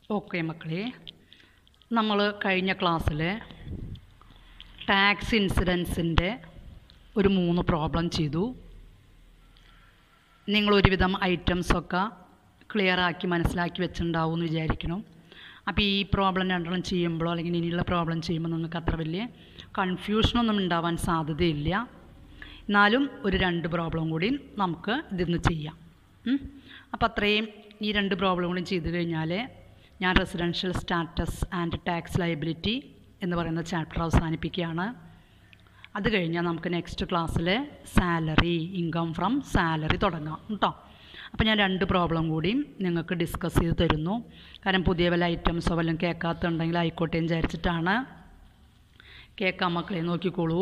Okay മക്കളെ നമ്മൾ കഴിഞ്ഞ ക്ലാസ്സിൽ ടാക്സ് ഇൻസിഡൻസിൻ്റെ ഒരു മൂന്ന് പ്രോബ്ലം ചെയ്തു നിങ്ങൾ ഒരുവിധം ഐറ്റംസൊക്കെ ക്ലിയർ ആക്കി മനസ്സിലാക്കി വെച്ചിട്ടുണ്ടാവും എന്ന് വിചാരിക്കണം അപ്പോൾ ഈ പ്രോബ്ലം രണ്ടെണ്ണം ചെയ്യുമ്പോഴോ അല്ലെങ്കിൽ ഇനിയുള്ള പ്രോബ്ലം ചെയ്യുമ്പോൾ നിങ്ങൾക്ക് അത്ര വലിയ കൺഫ്യൂഷനൊന്നും ഉണ്ടാവാൻ സാധ്യതയില്ല എന്നാലും ഒരു രണ്ട് പ്രോബ്ലം കൂടി നമുക്ക് ഇതിന്ന് ചെയ്യാം ഉം. അപ്പോൾ അത്രയും ഈ രണ്ട് പ്രോബ്ലം കൂടി ചെയ്ത് കഴിഞ്ഞാൽ ഞാൻ residential status and tax liability എന്ന് പറയുന്ന ചാപ്റ്റർ അവസാനിപ്പിക്കുകയാണ് അത് കഴിഞ്ഞാൽ നമുക്ക് നെക്സ്റ്റ് ക്ലാസ്സിൽ സാലറി ഇൻകം ഫ്രം സാലറി തുടങ്ങാം കേട്ടോ അപ്പോൾ ഞാൻ രണ്ട് പ്രോബ്ലം കൂടിയും നിങ്ങൾക്ക് ഡിസ്കസ് ചെയ്ത് തരുന്നു കാരണം പുതിയ വല്ല ഐറ്റംസോ വല്ലതും കേൾക്കാത്തുണ്ടെങ്കിൽ ആയിക്കോട്ടെ എന്ന് വിചാരിച്ചിട്ടാണ് കേൾക്കാൻ മക്കളെ നോക്കിക്കോളൂ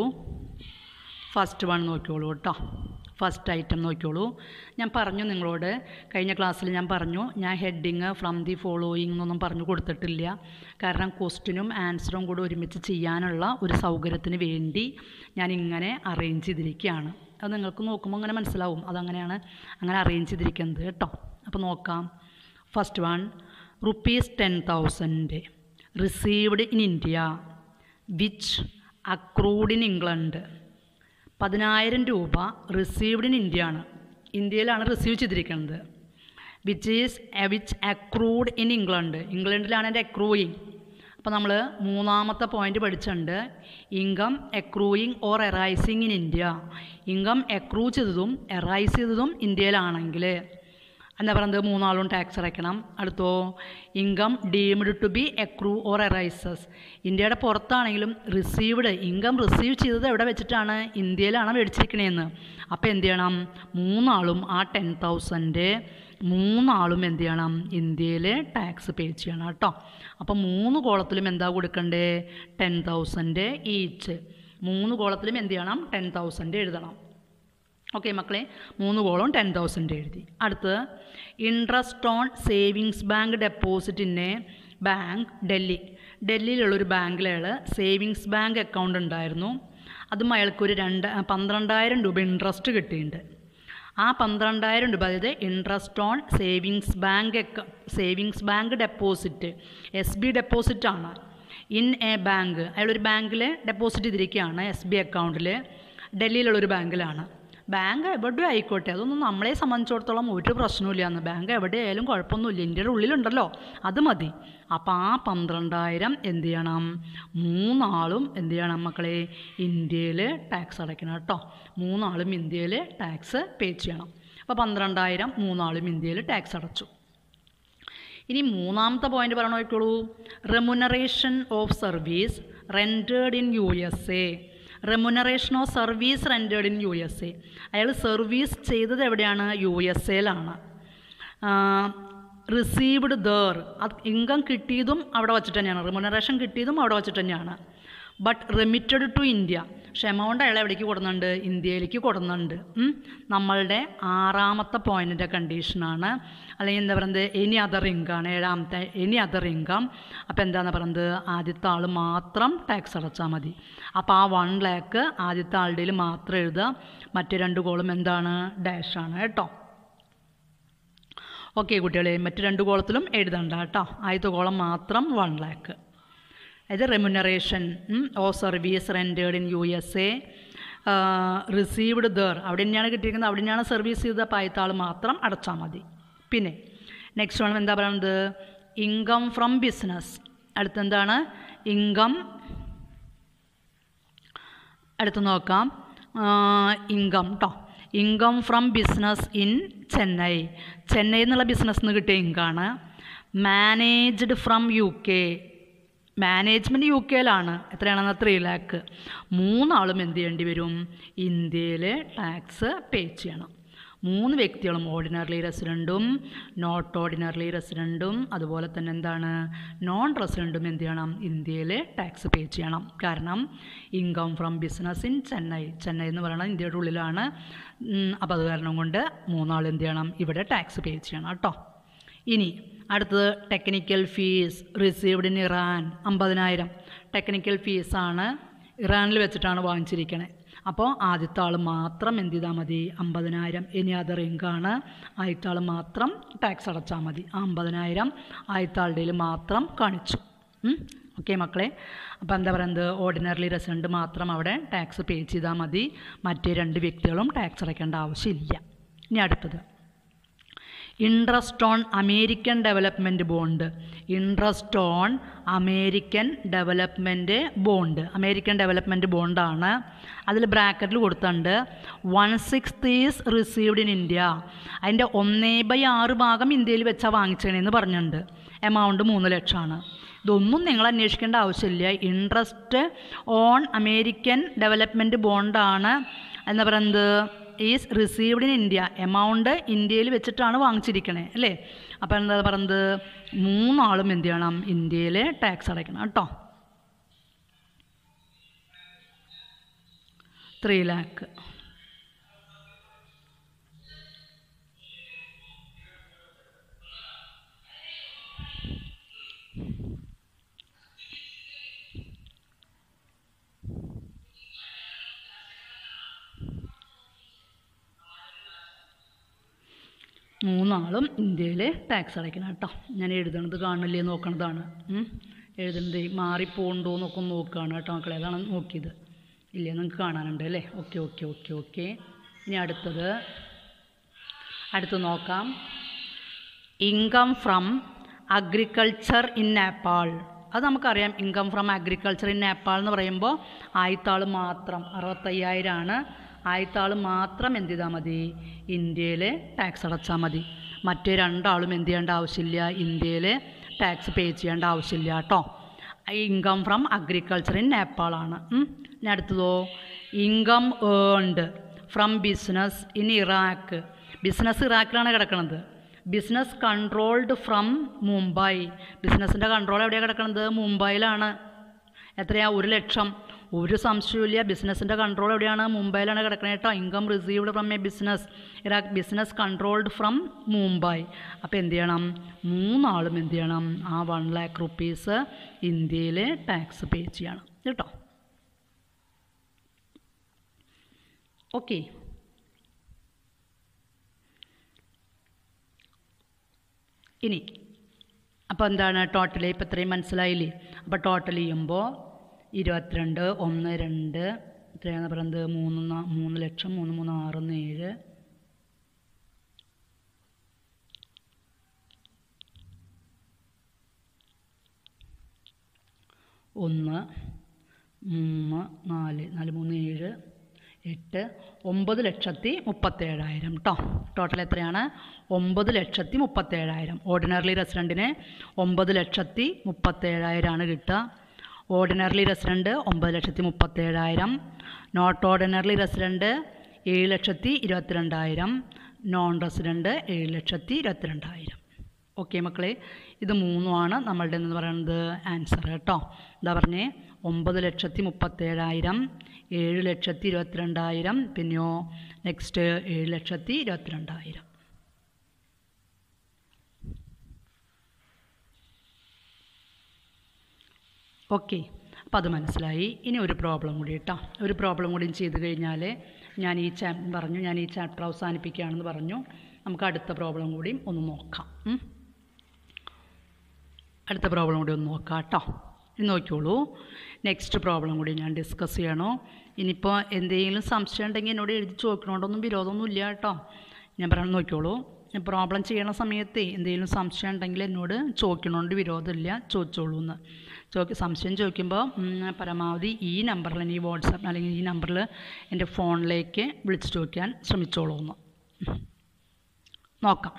ഫസ്റ്റ് വൺ നോക്കിക്കോളൂ കേട്ടോ ഫസ്റ്റ് ഐറ്റം നോക്കിക്കോളൂ ഞാൻ പറഞ്ഞു നിങ്ങളോട് കഴിഞ്ഞ ക്ലാസ്സിൽ ഞാൻ പറഞ്ഞു ഞാൻ ഹെഡിങ് ഫ്രം ദി ഫോളോയിങ് എന്നൊന്നും പറഞ്ഞു കൊടുത്തിട്ടില്ല കാരണം ക്വസ്റ്റിനും ആൻസറും കൂടി ഒരുമിച്ച് ചെയ്യാനുള്ള ഒരു സൗകര്യത്തിന് വേണ്ടി ഞാൻ ഇങ്ങനെ അറേഞ്ച് ചെയ്തിരിക്കുകയാണ് അത് നിങ്ങൾക്ക് നോക്കുമ്പോൾ അങ്ങനെ മനസ്സിലാവും അതങ്ങനെയാണ് അങ്ങനെ അറേഞ്ച് ചെയ്തിരിക്കുന്നത് കേട്ടോ അപ്പോൾ നോക്കാം first one rupees ten thousand received in India which accrued in England പതിനായിരം രൂപ റിസീവ്ഡ് ഇൻ ഇന്ത്യ ആണ് ഇന്ത്യയിലാണ് റിസീവ് ചെയ്തിരിക്കുന്നത് which is which accrued in England ഇംഗ്ലണ്ടിലാണ് എൻ്റെ അക്രൂയിങ് അപ്പോൾ നമ്മൾ മൂന്നാമത്തെ പോയിന്റ് പഠിച്ചിട്ടുണ്ട് income accruing or arising in India income accrue ചെയ്തതും എറൈസ് ചെയ്തതും ഇന്ത്യയിലാണെങ്കിൽ എന്താ പറയുന്നത് മൂന്നാളും ടാക്സ് അടയ്ക്കണം അടുത്തോ income deemed to be accrue or arises ഇന്ത്യയുടെ പുറത്താണെങ്കിലും റിസീവ്ഡ് ഇൻകം റിസീവ് ചെയ്തത് എവിടെ വെച്ചിട്ടാണ് ഇന്ത്യയിലാണ് മേടിച്ചിരിക്കണേന്ന് അപ്പോൾ എന്ത് ചെയ്യണം മൂന്നാളും ആ ടെൻ തൗസൻഡ് മൂന്നാളും എന്ത് ചെയ്യണം ഇന്ത്യയിൽ ടാക്സ് പേ ചെയ്യണം കേട്ടോ അപ്പോൾ മൂന്ന് കോളത്തിലും എന്താ കൊടുക്കണ്ടേ ടെൻ തൗസൻഡ് ഈച്ച് മൂന്ന് കോളത്തിലും എന്ത് ചെയ്യണം ടെൻ തൗസൻഡ് എഴുതണം ഓക്കെ മക്കളെ മൂന്ന് കോളം ടെൻ തൗസൻഡ് എഴുതി അടുത്ത് interest on savings bank deposit in a bank Delhi ഡൽഹിയിലുള്ളൊരു ബാങ്കിൽ അയാൾ സേവിങ്സ് ബാങ്ക് അക്കൗണ്ട് ഉണ്ടായിരുന്നു അതും അയാൾക്കൊരു രണ്ട് പന്ത്രണ്ടായിരം രൂപ ഇൻട്രസ്റ്റ് കിട്ടിയിട്ടുണ്ട് ആ പന്ത്രണ്ടായിരം രൂപ അതായത് interest on savings bank savings bank deposit SB ബി ഡെപ്പോസിറ്റ് ആണ് ഇൻ എ ബാങ്ക് അയാളൊരു ബാങ്കിൽ ഡെപ്പോസിറ്റ് ചെയ്തിരിക്കുകയാണ് എസ് ബി അക്കൗണ്ടിൽ ഡൽഹിയിലുള്ളൊരു ബാങ്കിലാണ് ബാങ്ക് എവിടെ ആയിക്കോട്ടെ അതൊന്നും നമ്മളെ സംബന്ധിച്ചിടത്തോളം ഒരു പ്രശ്നമില്ല എന്ന് ബാങ്ക് എവിടെയായാലും കുഴപ്പമൊന്നുമില്ല ഇന്ത്യയുടെ ഉള്ളിലുണ്ടല്ലോ അത് മതി അപ്പോൾ ആ പന്ത്രണ്ടായിരം എന്ത് ചെയ്യണം മൂന്നാളും എന്ത് ചെയ്യണം മക്കളെ ഇന്ത്യയിൽ ടാക്സ് അടയ്ക്കണം കേട്ടോ മൂന്നാളും ഇന്ത്യയിൽ ടാക്സ് പേ ചെയ്യണം അപ്പോൾ പന്ത്രണ്ടായിരം മൂന്നാളും ഇന്ത്യയിൽ ടാക്സ് അടച്ചു ഇനി മൂന്നാമത്തെ പോയിന്റ് പറഞ്ഞു നോക്കിക്കോളൂ remuneration of service rendered in U S A remuneration of service rendered in U S A അയാൾ സർവീസ് ചെയ്തത് എവിടെയാണ് യു എസ് എയിലാണ് റിസീവ്ഡ് ദർ അത് ഇൻകം കിട്ടിയതും അവിടെ വച്ചിട്ട് തന്നെയാണ് റെമുനറേഷൻ കിട്ടിയതും അവിടെ വച്ചിട്ട് തന്നെയാണ് ബട്ട് റെമിറ്റഡ് ടു ഇന്ത്യ പക്ഷെ എമൗണ്ട് അയാൾ എവിടേക്ക് കൊടുക്കുന്നുണ്ട് ഇന്ത്യയിലേക്ക് കൊടുക്കുന്നുണ്ട് ഉം. നമ്മളുടെ ആറാമത്തെ പോയിൻറ്റിൻ്റെ കണ്ടീഷനാണ് അല്ലെങ്കിൽ എന്താ പറയുന്നത് എനി അതർ ഇൻകാണ് ഏഴാമത്തെ എനി അതർ ഇൻകം അപ്പോൾ എന്താണെന്ന് പറയുന്നത് ആദ്യത്തെ ആൾ മാത്രം ടാക്സ് അടച്ചാൽ മതി അപ്പോൾ ആ വൺ ലാക്ക് ആദ്യത്തെ ആളുടെ മാത്രം എഴുതുക മറ്റു രണ്ട് കോളും എന്താണ് ഡാഷാണ് കേട്ടോ ഓക്കെ കുട്ടികളെ മറ്റു രണ്ട് കോളത്തിലും എഴുതണ്ട കേട്ടോ ആദ്യത്തെ കോളം മാത്രം വൺ ലാക്ക് അതായത് remuneration of service rendered in U S A received there അവിടെ തന്നെയാണ് കിട്ടിയിരിക്കുന്നത് അവിടെ തന്നെയാണ് സർവീസ് ചെയ്ത അപ്പോൾ ആദ്യത്തെ ആൾ മാത്രം അടച്ചാൽ മതി പിന്നെ നെക്സ്റ്റ് വൺ എന്താ പറയുന്നത് ഇൻകം ഫ്രം ബിസിനസ് അടുത്തെന്താണ് ഇൻകം അടുത്ത് നോക്കാം ഇൻകം കേട്ടോ income from business in Chennai Chennai എന്നുള്ള ബിസിനസ് നിന്ന് കിട്ടിയ ഇൻകാണ് managed from U K management U കെയിലാണ് എത്രയാണെന്ന് ത്രീ ലാക്ക് മൂന്നാളും എന്ത് ചെയ്യേണ്ടി വരും ഇന്ത്യയിൽ ടാക്സ് പേ ചെയ്യണം മൂന്ന് വ്യക്തികളും ഓർഡിനറി റെസിഡൻറ്റും നോട്ട് ഓർഡിനറി റെസിഡൻറ്റും അതുപോലെ തന്നെ എന്താണ് നോൺ റെസിഡൻറ്റും എന്ത് ചെയ്യണം ഇന്ത്യയിൽ ടാക്സ് പേ ചെയ്യണം കാരണം income from business in Chennai Chennai എന്ന് പറയുന്നത് ഇന്ത്യയുടെ ഉള്ളിലാണ് അപ്പോൾ അത് കാരണം കൊണ്ട് മൂന്നാൾ എന്ത് ചെയ്യണം ഇവിടെ ടാക്സ് പേ ചെയ്യണം കേട്ടോ ഇനി അടുത്തത് technical fees received in Iran അമ്പതിനായിരം ടെക്നിക്കൽ ഫീസാണ് ഇറാനിൽ വെച്ചിട്ടാണ് വാങ്ങിച്ചിരിക്കണേ അപ്പോൾ ആദ്യത്തെ ആൾ മാത്രം എന്ത് ചെയ്താൽ മതി അമ്പതിനായിരം ഇനി അതർ ഇൻകാണ് ആദ്യത്തെ ആൾ മാത്രം ടാക്സ് അടച്ചാൽ മതി ആ അമ്പതിനായിരം ആദ്യത്തെ ആളുടെ മാത്രം കാണിച്ചു ഓക്കെ മക്കളെ അപ്പോൾ എന്താ പറയുന്നത് ഓർഡിനറി റെസിഡൻറ്റ് മാത്രം അവിടെ ടാക്സ് പേ ചെയ്താൽ മതി മറ്റേ രണ്ട് വ്യക്തികളും ടാക്സ് അടയ്ക്കേണ്ട ആവശ്യമില്ല ഇനി അടുത്തത് interest on American development bond interest on American development bond American development ബോണ്ടാണ് അതിൽ ബ്രാക്കറ്റിൽ കൊടുത്തിട്ടുണ്ട് one sixth is received in India അതിൻ്റെ ഒന്നേ ബൈ ആറ് ഭാഗം ഇന്ത്യയിൽ വെച്ചാൽ വാങ്ങിച്ചേണെന്ന് പറഞ്ഞിട്ടുണ്ട് എമൗണ്ട് മൂന്ന് ലക്ഷമാണ് ഇതൊന്നും നിങ്ങൾ അന്വേഷിക്കേണ്ട ആവശ്യമില്ല ഇൻട്രസ്റ്റ് ഓൺ അമേരിക്കൻ ഡെവലപ്മെൻറ്റ് ബോണ്ടാണ് എന്താ പറയുന്നത് is received in India amount ഇന്ത്യയിൽ വെച്ചിട്ടാണ് വാങ്ങിച്ചിരിക്കണേ അല്ലേ അപ്പോൾ എന്താ പറയുന്നത് മൂന്നാളും എന്ത് ചെയ്യണം ഇന്ത്യയിൽ ടാക്സ് അടയ്ക്കണം കേട്ടോ ത്രീ ലാക്ക് മൂന്നാളും ഇന്ത്യയിൽ ടാക്സ് അടയ്ക്കണം കേട്ടോ ഞാൻ എഴുതണത് കാണില്ലേ നോക്കണതാണ് ഉം. എഴുതുന്നത് മാറിപ്പോണ്ടോ എന്നൊക്കെ ഒന്ന് നോക്കുകയാണ് കേട്ടോ മക്കളെ അതാണ് നോക്കിയത് ഇല്ലേ നിങ്ങൾക്ക് കാണാനുണ്ട് അല്ലേ ഓക്കെ ഓക്കെ ഓക്കെ ഓക്കെ ഇനി അടുത്തത് അടുത്ത് നോക്കാം income from agriculture in Nepal അത് നമുക്കറിയാം income from agriculture in Nepal എന്ന് പറയുമ്പോൾ ആയിത്താൾ മാത്രം അറുപത്തയ്യായിരമാണ് ആയിത്താൾ മാത്രം എന്ത് ചെയ്താൽ മതി ഇന്ത്യയിൽ ടാക്സ് അടച്ചാൽ മതി മറ്റേ രണ്ടാളും എന്ത് ചെയ്യേണ്ട ആവശ്യമില്ല ഇന്ത്യയിൽ ടാക്സ് പേ ചെയ്യേണ്ട ആവശ്യമില്ല കേട്ടോ ഇൻകം ഫ്രം അഗ്രികൾച്ചർ ഇൻ നേപ്പാളാണ് ഉം. ഇനി അടുത്തതോ income earned from business in Iraq business ഇറാഖിലാണ് കിടക്കുന്നത് ബിസിനസ് കൺട്രോൾഡ് ഫ്രം മുംബൈ ബിസിനസ്സിൻ്റെ കൺട്രോൾ എവിടെയാണ് കിടക്കുന്നത് മുംബൈയിലാണ് എത്രയാ ഒരു ലക്ഷം ഒരു സംശയമില്ല ബിസിനസ്സിൻ്റെ കൺട്രോൾ എവിടെയാണ് മുംബൈയിലാണ് കിടക്കുന്നത് കേട്ടോ income received from a business Iraq business controlled from Mumbai അപ്പോൾ എന്ത് ചെയ്യണം മൂന്നാളും എന്ത് ചെയ്യണം ആ വൺ ലാക്ക് റുപ്പീസ് ഇന്ത്യയിൽ ടാക്സ് പേ ചെയ്യണം കേട്ടോ ഓക്കെ ഇനി അപ്പോൾ എന്താണ് ടോട്ടൽ ഇപ്പം ഇത്രയും മനസ്സിലായില്ലേ അപ്പോൾ ടോട്ടൽ ചെയ്യുമ്പോൾ ഇരുപത്തിരണ്ട് ഒന്ന് രണ്ട് എത്രയാണ് പറയുന്നത് മൂന്ന് നാ- മൂന്ന് ലക്ഷം മൂന്ന് മൂന്ന് ആറ് ഒന്ന് ഏഴ് ഒന്ന് മൂന്ന് നാല് നാല് മൂന്ന് ഏഴ് എട്ട് ഒമ്പത് ലക്ഷത്തി മുപ്പത്തേഴായിരം കേട്ടോ ടോട്ടൽ എത്രയാണ് ഒമ്പത് ലക്ഷത്തി മുപ്പത്തേഴായിരം ഓർഡിനറി റെസിഡൻറ്റിന് ഒമ്പത് ലക്ഷത്തി മുപ്പത്തേഴായിരമാണ് കിട്ടുക ഓർഡിനറി റെസിഡൻറ്റ് ഒമ്പത് ലക്ഷത്തി മുപ്പത്തേഴായിരം നോട്ട് ഓർഡിനറി റെസിഡൻറ്റ് ഏഴ് ലക്ഷത്തി ഇരുപത്തിരണ്ടായിരം നോൺ റെസിഡൻറ്റ് ഏഴ് ലക്ഷത്തി ഇരുപത്തിരണ്ടായിരം ഓക്കെ മക്കളെ ഇത് മൂന്നുമാണ് നമ്മളുടെ എന്ന് പറയുന്നത് ആൻസർ കേട്ടോ എന്താ പറഞ്ഞേ ഒമ്പത് ലക്ഷത്തി മുപ്പത്തേഴായിരം ഏഴ് ലക്ഷത്തി ഇരുപത്തിരണ്ടായിരം പിന്നെയോ നെക്സ്റ്റ് ഏഴ് ലക്ഷത്തി ഇരുപത്തിരണ്ടായിരം ഓക്കെ അപ്പോൾ അത് മനസ്സിലായി ഇനി ഒരു പ്രോബ്ലം കൂടി കേട്ടോ ഒരു പ്രോബ്ലം കൂടി ചെയ്ത് കഴിഞ്ഞാൽ ഞാൻ ഈ ചാ പറഞ്ഞു ഞാൻ ഈ ചാപ്റ്റർ അവസാനിപ്പിക്കുകയാണെന്ന് പറഞ്ഞു നമുക്ക് അടുത്ത പ്രോബ്ലം കൂടി ഒന്ന് നോക്കാം ഉം. അടുത്ത പ്രോബ്ലം കൂടി ഒന്ന് നോക്കാം കേട്ടോ ഇനി നോക്കിയോളൂ നെക്സ്റ്റ് പ്രോബ്ലം കൂടി ഞാൻ ഡിസ്കസ് ചെയ്യണോ ഇനിയിപ്പോൾ എന്തെങ്കിലും സംശയം ഉണ്ടെങ്കിൽ എന്നോട് എഴുതി ചോദിക്കണോണ്ടൊന്നും വിരോധമൊന്നും ഇല്ല കേട്ടോ ഞാൻ പറയാൻ നോക്കിയോളൂ പ്രോബ്ലം ചെയ്യണ സമയത്ത് എന്തെങ്കിലും സംശയം ഉണ്ടെങ്കിൽ എന്നോട് ചോദിക്കണോണ്ട് വിരോധമില്ല ചോദിച്ചോളൂ എന്ന് ചോദിക്ക സംശയം ചോദിക്കുമ്പോൾ ഉം, പരമാവധി ഈ നമ്പറിൽ ഈ വാട്സാപ്പ് അല്ലെങ്കിൽ ഈ നമ്പറിൽ എൻ്റെ ഫോണിലേക്ക് വിളിച്ച് ചോദിക്കാൻ ശ്രമിച്ചോളൂ എന്ന് നോക്കാം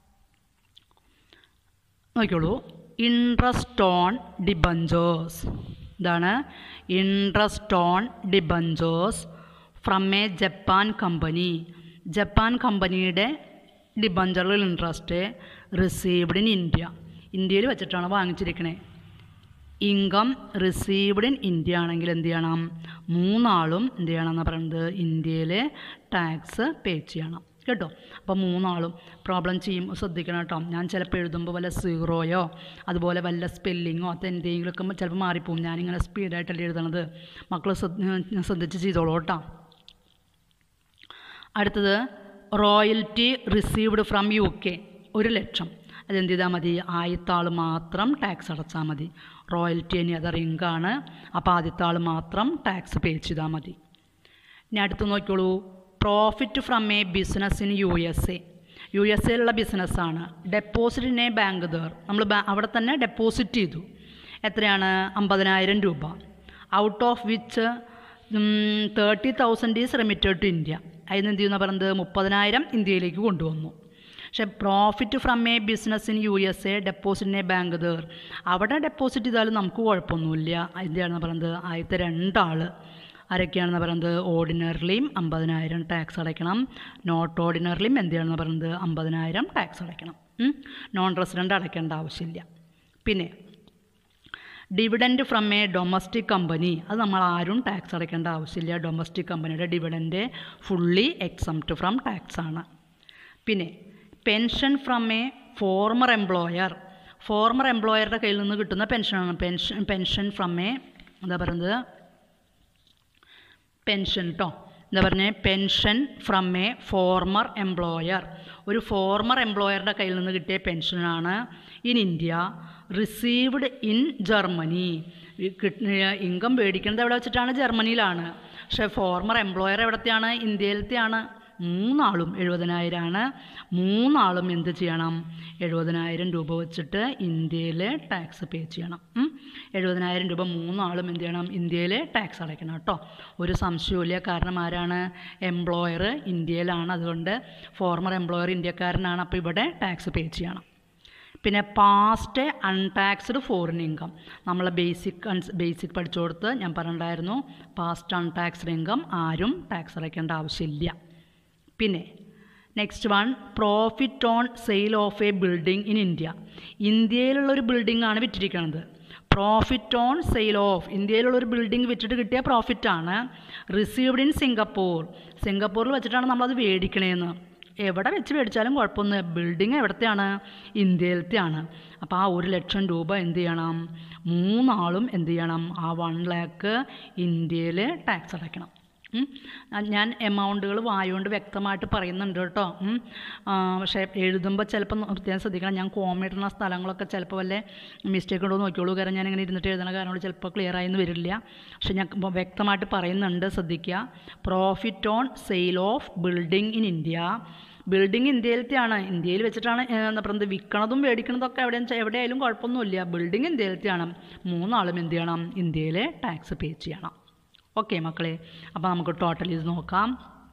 നോക്കിയോളൂ ഇൻട്രസ്റ്റ് ഓൺ ഡിബഞ്ചേഴ്സ് ഇതാണ് interest on debentures from a Japan company Japan കമ്പനിയുടെ ഡിബഞ്ചറിൽ ഇൻട്രസ്റ്റ് റിസീവ്ഡ് ഇൻ ഇന്ത്യ ഇന്ത്യയിൽ വെച്ചിട്ടാണ് വാങ്ങിച്ചിരിക്കണേ ഇൻകം റിസീവ്ഡ് ഇൻ ഇന്ത്യ ആണെങ്കിൽ എന്ത് ചെയ്യണം മൂന്നാളും എന്ത് ചെയ്യണം എന്ന് പറയുന്നത് ഇന്ത്യയിൽ ടാക്സ് പേ ചെയ്യണം കേട്ടോ അപ്പോൾ മൂന്നാളും പ്രോബ്ലം ചെയ്യും ശ്രദ്ധിക്കണം കേട്ടോ ഞാൻ ചിലപ്പോൾ എഴുതുമ്പോൾ വല്ല സീറോയോ അതുപോലെ വല്ല സ്പെല്ലിങ്ങോ അത് എന്തെങ്കിലുമൊക്കെ ചിലപ്പോൾ മാറിപ്പോവും ഞാനിങ്ങനെ സ്പീഡായിട്ടല്ലേ എഴുതണത് മക്കൾ ശ്രദ്ധിച്ച് ചെയ്തോളൂ കേട്ടോ അടുത്തത് royalty received from U K ഒരു ലക്ഷം അതെന്ത് ചെയ്താൽ മതി ആദ്യത്തെ ആൾ മാത്രം ടാക്സ് അടച്ചാൽ മതി റോയൽറ്റി ഇനി അത് റിങ്കാണ് അപ്പോൾ ആദ്യത്തെ ആൾ മാത്രം ടാക്സ് പേ ചെയ്താൽ മതി ഇനി അടുത്ത് നോക്കിയോളൂ profit from a business in U S A U S എയിലുള്ള ബിസിനസ്സാണ് deposit in a bank there നമ്മൾ അവിടെ തന്നെ ഡെപ്പോസിറ്റ് ചെയ്തു എത്രയാണ് അമ്പതിനായിരം രൂപ out of which thirty thousand is remitted to India അതിന് എന്ത് ചെയ്യുന്ന പറയുന്നത് മുപ്പതിനായിരം ഇന്ത്യയിലേക്ക് കൊണ്ടുവന്നു പക്ഷേ profit from a business in U S A deposit in a bank there അവിടെ ഡെപ്പോസിറ്റ് ചെയ്താലും നമുക്ക് കുഴപ്പമൊന്നുമില്ല എന്തിനാണെന്ന് പറയുന്നത് ആദ്യത്തെ രണ്ടാൾ ആരൊക്കെയാണെന്ന് പറയുന്നത് ഓർഡിനറിലിയും അമ്പതിനായിരം ടാക്സ് അടയ്ക്കണം നോട്ട് ഓർഡിനറിലിയും എന്തിനാണെന്ന് പറയുന്നത് അമ്പതിനായിരം ടാക്സ് അടയ്ക്കണം നോൺ റെസിഡൻ്റ് അടയ്ക്കേണ്ട ആവശ്യമില്ല പിന്നെ dividend from a domestic company അത് നമ്മൾ ആരും ടാക്സ് അടയ്ക്കേണ്ട ആവശ്യമില്ല ഡൊമസ്റ്റിക് കമ്പനിയുടെ dividend fully exempt from tax ആണ് പിന്നെ pension from a former employer former എംപ്ലോയറുടെ കയ്യിൽ നിന്ന് കിട്ടുന്ന പെൻഷനാണ് പെൻഷൻ പെൻഷൻ ഫ്രം എ എന്താ പറയുന്നത് പെൻഷൻ കേട്ടോ എന്താ പറഞ്ഞത് pension from a former employer ഒരു ഫോർമർ എംപ്ലോയറുടെ കയ്യിൽ നിന്ന് കിട്ടിയ പെൻഷനാണ് in India received in Germany income മേടിക്കുന്നത് എവിടെ വെച്ചിട്ടാണ് ജർമ്മനിയിലാണ് പക്ഷേ ഫോർമർ എംപ്ലോയർ എവിടത്തെയാണ് ഇന്ത്യയിലത്തെയാണ് മൂന്നാളും എഴുപതിനായിരമാണ് മൂന്നാളും എന്ത് ചെയ്യണം എഴുപതിനായിരം രൂപ വെച്ചിട്ട് ഇന്ത്യയിൽ ടാക്സ് പേ ചെയ്യണം ഉം. എഴുപതിനായിരം രൂപ മൂന്നാളും എന്ത് ചെയ്യണം ഇന്ത്യയിൽ ടാക്സ് അടയ്ക്കണം കേട്ടോ ഒരു സംശയവുമില്ല കാരണം ആരാണ് എംപ്ലോയർ ഇന്ത്യയിലാണ് അതുകൊണ്ട് ഫോർമർ എംപ്ലോയർ ഇന്ത്യക്കാരനാണ് അപ്പോൾ ഇവിടെ ടാക്സ് പേ ചെയ്യണം പിന്നെ പാസ്റ്റ് അൺടാക്സ്ഡ് ഫോറിൻ ഇൻകം നമ്മൾ ബേസിക് ബേസിക് പഠിച്ചു കൊടുത്ത് ഞാൻ പറഞ്ഞിട്ടുണ്ടായിരുന്നു പാസ്റ്റ് അൺടാക്സ്ഡ് ഇൻകം ആരും ടാക്സ് അടയ്ക്കേണ്ട ആവശ്യമില്ല പിന്നെ next one profit on sale of a building in India ഇന്ത്യയിലുള്ള ഒരു ബിൽഡിംഗ് ആണ് വിറ്റിരിക്കുന്നത് പ്രോഫിറ്റ് ഓൺ സെയിൽ ഓഫ് ഇന്ത്യയിലുള്ള ഒരു ബിൽഡിംഗ് വിറ്റിട്ട് കിട്ടിയ പ്രോഫിറ്റാണ് റിസീവ്ഡ് ഇൻ സിംഗപ്പൂർ സിംഗപ്പൂരിൽ വെച്ചിട്ടാണ് നമ്മളത് മേടിക്കണേന്ന് എവിടെ വെച്ച് മേടിച്ചാലും കുഴപ്പമൊന്നും ബിൽഡിംഗ് എവിടത്തെയാണ് ഇന്ത്യയിലത്തെയാണ് അപ്പോൾ ആ ഒരു ലക്ഷം രൂപ എന്ത് ചെയ്യണം മൂന്നാളും എന്ത് ചെയ്യണം ആ വൺ ലാക്ക് ഇന്ത്യയിൽ ടാക്സ് അടയ്ക്കണം ഉം. ആ, ഞാൻ എമൗണ്ടുകൾ വായുകൊണ്ട് വ്യക്തമായിട്ട് പറയുന്നുണ്ട് കേട്ടോ ഉം. ആ, പക്ഷേ എഴുതുമ്പോൾ ചിലപ്പോൾ പ്രത്യേകം ശ്രദ്ധിക്കണം ഞാൻ കോമ ഇടുന്ന സ്ഥലങ്ങളൊക്കെ ചിലപ്പോൾ വല്ല മിസ്റ്റേക്ക് ഉണ്ടോ എന്ന് നോക്കിയോളൂ കാരണം ഞാൻ ഇങ്ങനെ ഇരുന്നിട്ട് എഴുതുന്ന കാര്യങ്ങൾ ചിലപ്പോൾ ക്ലിയർ ആയെന്ന് വരില്ല പക്ഷേ ഞാൻ ഇപ്പം വ്യക്തമായിട്ട് പറയുന്നുണ്ട് ശ്രദ്ധിക്കുക profit on sale of building in India building ഇന്ത്യയിലത്തെയാണ് ഇന്ത്യയിൽ വെച്ചിട്ടാണ് ഏ, എന്താ പറയുന്നത് വിൽക്കണതും മേടിക്കണതൊക്കെ എവിടെ എവിടെയായാലും കുഴപ്പമൊന്നുമില്ല ബിൽഡിംഗ് ഇന്ത്യയിലത്തെയാണ് മൂന്നാളും എന്ത് ചെയ്യണം ഇന്ത്യയിൽ ടാക്സ് പേ ചെയ്യണം ഓക്കെ മക്കളെ അപ്പോൾ നമുക്ക് ടോട്ടൽ ഇത് നോക്കാം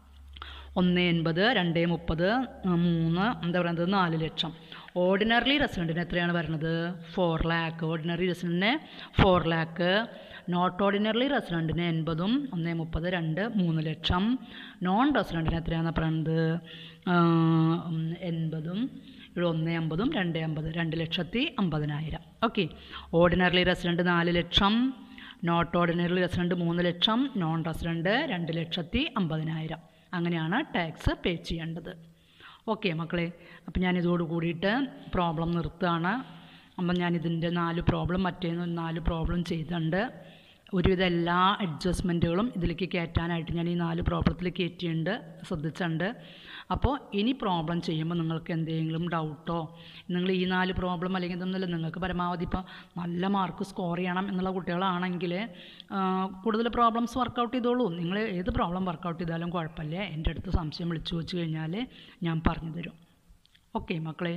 ഒന്ന് എൺപത് രണ്ട് മുപ്പത് മൂന്ന് എന്താ പറയുന്നത് നാല് ലക്ഷം ഓർഡിനറി റെസിഡൻറ്റിന് എത്രയാണ് വരുന്നത് ഫോർ ലാക്ക് ഓർഡിനറി റെസിഡൻറ്റിന് ഫോർ ലാക്ക് നോട്ട് ഓർഡിനറി റെസിഡൻറ്റിന് എൺപതും ഒന്ന് മുപ്പത് രണ്ട് മൂന്ന് ലക്ഷം നോൺ റെസിഡൻറ്റിന് എത്രയാണെന്ന് പറയുന്നത് ആ, ഉം, എൺപതും ഇവിടെ ഒന്ന് അമ്പതും രണ്ട് അമ്പത് രണ്ട് ലക്ഷത്തി അമ്പതിനായിരം ഓക്കെ ഓർഡിനറി റെസിഡൻറ്റ് നാല് ലക്ഷം നോട്ട് ഓർഡിനറി റെസിഡൻറ്റ് മൂന്ന് ലക്ഷം നോൺ റെസിഡൻറ്റ് രണ്ട് ലക്ഷത്തി അമ്പതിനായിരം അങ്ങനെയാണ് ടാക്സ് പേ ചെയ്യേണ്ടത് ഓക്കെ മക്കളെ അപ്പം ഞാൻ ഇതോട് കൂടിയിട്ട് പ്രോബ്ലം നിർത്തുകയാണ് അപ്പം ഞാൻ ഇതിൻ്റെ നാല് പ്രോബ്ലം മറ്റേ നാല് പ്രോബ്ലം ചെയ്തിട്ടുണ്ട് ഒരുവിധ എല്ലാ അഡ്ജസ്റ്റ്മെൻറ്റുകളും ഇതിലേക്ക് കയറ്റാനായിട്ട് ഞാൻ ഈ നാല് പ്രോബ്ലത്തിൽ കയറ്റിയിട്ടുണ്ട് ശ്രദ്ധിച്ചിട്ടുണ്ട് അപ്പോൾ ഇനി പ്രോബ്ലം ചെയ്യുമ്പോൾ നിങ്ങൾക്ക് എന്തെങ്കിലും ഡൗട്ടോ നിങ്ങൾ ഈ നാല് പ്രോബ്ലം അല്ലെങ്കിൽ ഇതൊന്നുമില്ല നിങ്ങൾക്ക് പരമാവധി ഇപ്പോൾ നല്ല മാർക്ക് സ്കോർ ചെയ്യണം എന്നുള്ള കുട്ടികളാണെങ്കിൽ കൂടുതൽ പ്രോബ്ലംസ് വർക്കൗട്ട് ചെയ്തോളൂ നിങ്ങൾ ഏത് പ്രോബ്ലം വർക്കൗട്ട് ചെയ്താലും കുഴപ്പമില്ല എൻ്റെ അടുത്ത് സംശയം വിളിച്ചു വെച്ച് കഴിഞ്ഞാൽ ഞാൻ പറഞ്ഞു തരും ഓക്കെ മക്കളെ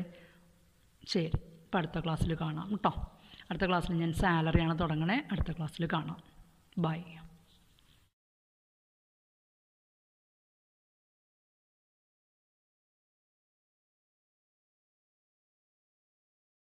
ശരി ഇപ്പോൾ അടുത്ത ക്ലാസ്സിൽ കാണാം കേട്ടോ അടുത്ത ക്ലാസ്സിൽ ഞാൻ സാലറിയാണ് തുടങ്ങണേ അടുത്ത ക്ലാസ്സിൽ കാണാം ബൈ